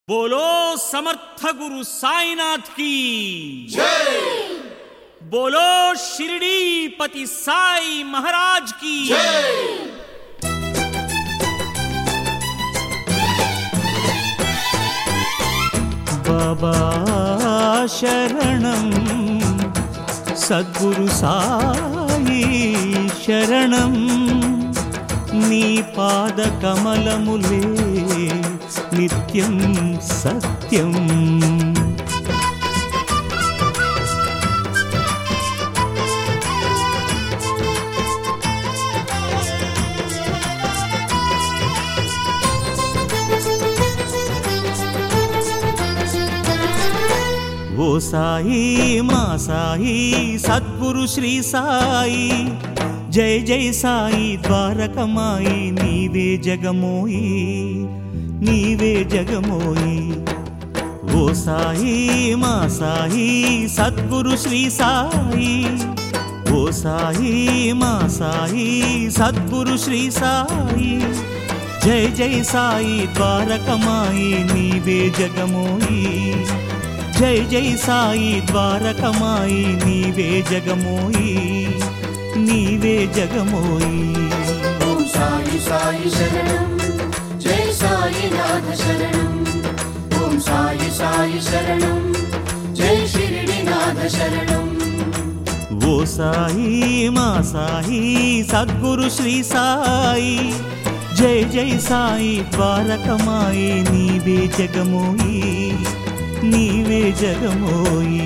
बोलो समर्थ गुरु साईनाथ की बोलो शिरडी पति साई महाराज की బాబా శరణం సద్గురు సాయి శరణం నీ పాద కమలములే నిత్యం సత్యం ఓ సాయి మా సాయి సద్గురు శ్రీ సాయి జై జై సాయి ద్వారకమాయి నీవే జగమోయి నీవే జగమోయి ఓ సాయి మా సాయి సద్గురు శ్రీ సాయి ఓ సాయి మా సాయి సద్గురు శ్రీ సాయి జై జై సాయి ద్వారకమాయి నీవే జగమోయి జై జై సాయి ద్వారకమాయి నీవే జగమోయి నీవే జగమోయి ఓం సాయి సాయి శరణం జై సాయినాథ శరణం ఓం సాయి సాయి శరణం జై షిరిడినాథ శరణం ఓ సాయి మా సాయి సద్గురు శ్రీ సాయి జై జై సాయి ద్వారకమాయి నీవే జగమోయి నీవే జగమోయి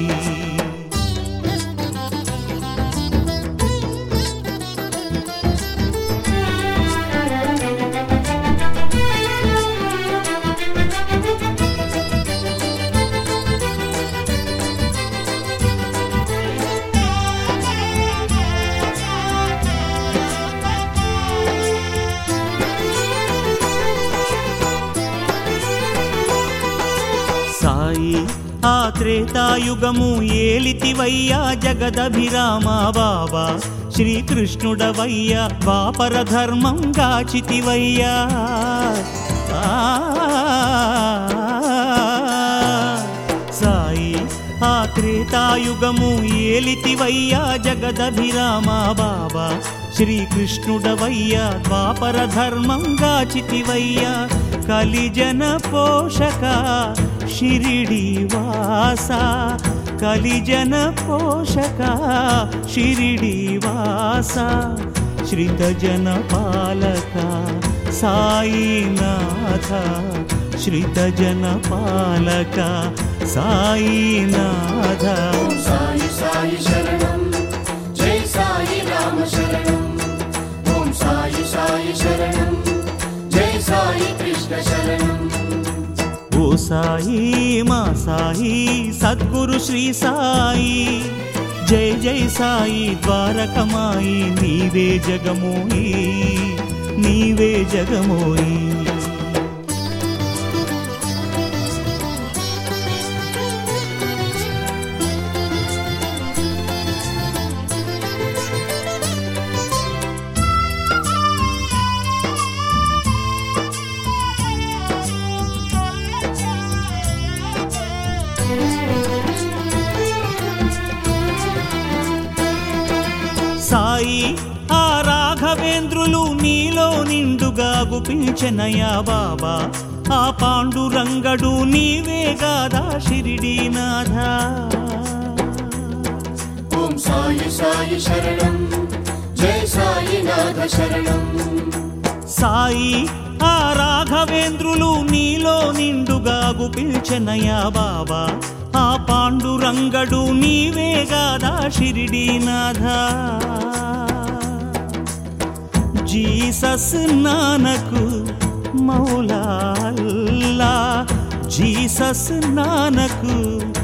సాయి ఆ త్రేతాయుగము ఏలితివయ్యా జగదభిరామ బాబా శ్రీకృష్ణుడవయ్యా ద్వాపర ధర్మం గాచితివయ్యా ఆ, సాయి ఆ త్రేతాయుగము ఏలితివయ్యా జగదభిరామ బాబా శ్రీకృష్ణుడవయ్యా ద్వాపర ధర్మం గాచితివయ్యా కలిజన పోషక షిరిడి వాస కలిజన పోషక షిరిడి వాస శ్రితజన పాలక సాయినాథ శ్రితజన పాలక సాయినాథ ఓం సాయి సాయి శరణం జై సాయి రామ శరణం ఓం సాయి సాయి శరణం జై సాయి కృష్ణ శరణం ఓ సాయి మా సాయి సద్గురు శ్రీ సాయి జై జై సాయి ద్వారకమాయి నీవే జగమోయి నీవే జగమోయి సాయి ఆ రాఘవేంద్రులు నీలో నిండుగా గుపించనయా బాబా ఆ పాండురంగడు నీవే గాదా షిరిడీనాథ ఓం సాయి సాయి శరణం జై సాయినాథ శరణం సాయి ఆ రాఘవేంద్రులు నీలో నిండుగా గుపించనయా బాబా ఆ పాండురంగడు నీవే గాదా షిరిడీనాథ జీసస్ నానకు మౌలాల్లా జీసస్ నానకు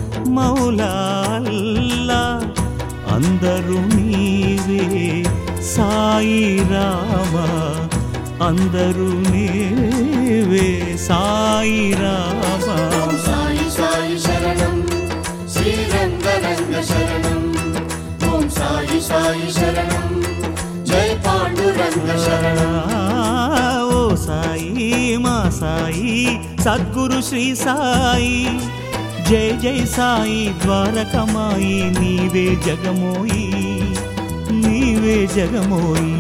మౌలాల్లా అందరూ నీవే సాయి రామ అందరూ నీవే సాయి రామ ఓం సాయి సాయి శరణం శ్రీరంగరంగ శరణం ఓం సాయి సాయి శరణం జై పాండురంగ శరణం ఓ సాయి మా సాయి సద్గురు శ్రీ సాయి జై జై సాయి ద్వారకమాయి నీవే జగమోయి నీవే జగమోయి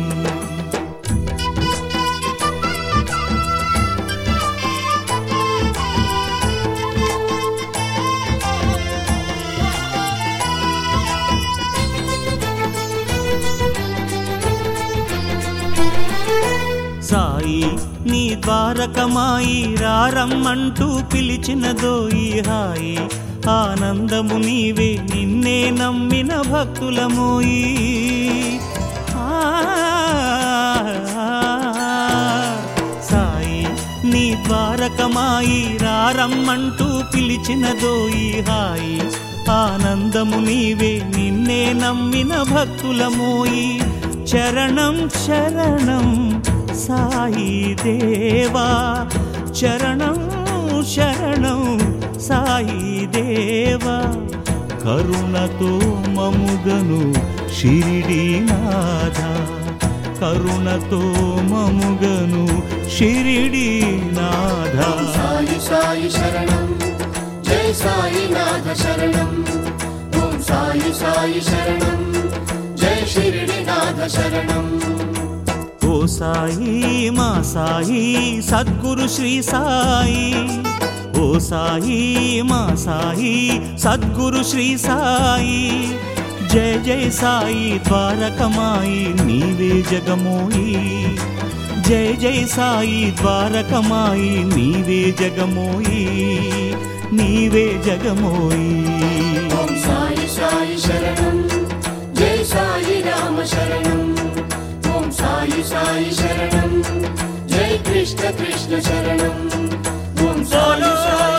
సాయి నీ ద్వారకమాయి రారమ్మంటూ పిలిచినదోయి హాయి ఆనందము నీవే నిన్నే నమ్మిన భక్తులమోయి ఆ, సాయి నీ ద్వారకమాయి రారమ్మంటూ పిలిచినదోయి హాయి ఆనందము నీవే నిన్నే నమ్మిన భక్తులమోయి చరణం శరణం సాయి దేవా చరణం శరణం సాయి దేవా కరుణతో మముగను షిరిడీనాథ కరుణతో మముగను షిరిడీనాథ సాయి సాయి శరణం జై సాయి నాథ శరణం ఓం సాయి సాయి శరణం జై షిరిడి నాథ శరణం ఓ సాయి మా సాయి సద్గురు శ్రీ సాయి ఓ సాయి మా సాయి సద్గురు శ్రీ సాయి జయ జయ సాయి ద్వారకమాయి నీవే జగమోయి జయ జయ సాయి ద్వారకమాయి నీవే జగమోయి నీవే జగమోయి ఓం సాయి సాయి శరణం జై సాయి రామ శరణం ఓం సాయి సాయి శరణం జై కృష్ణ కృష్ణ శరణం ఓం సాయి సాయి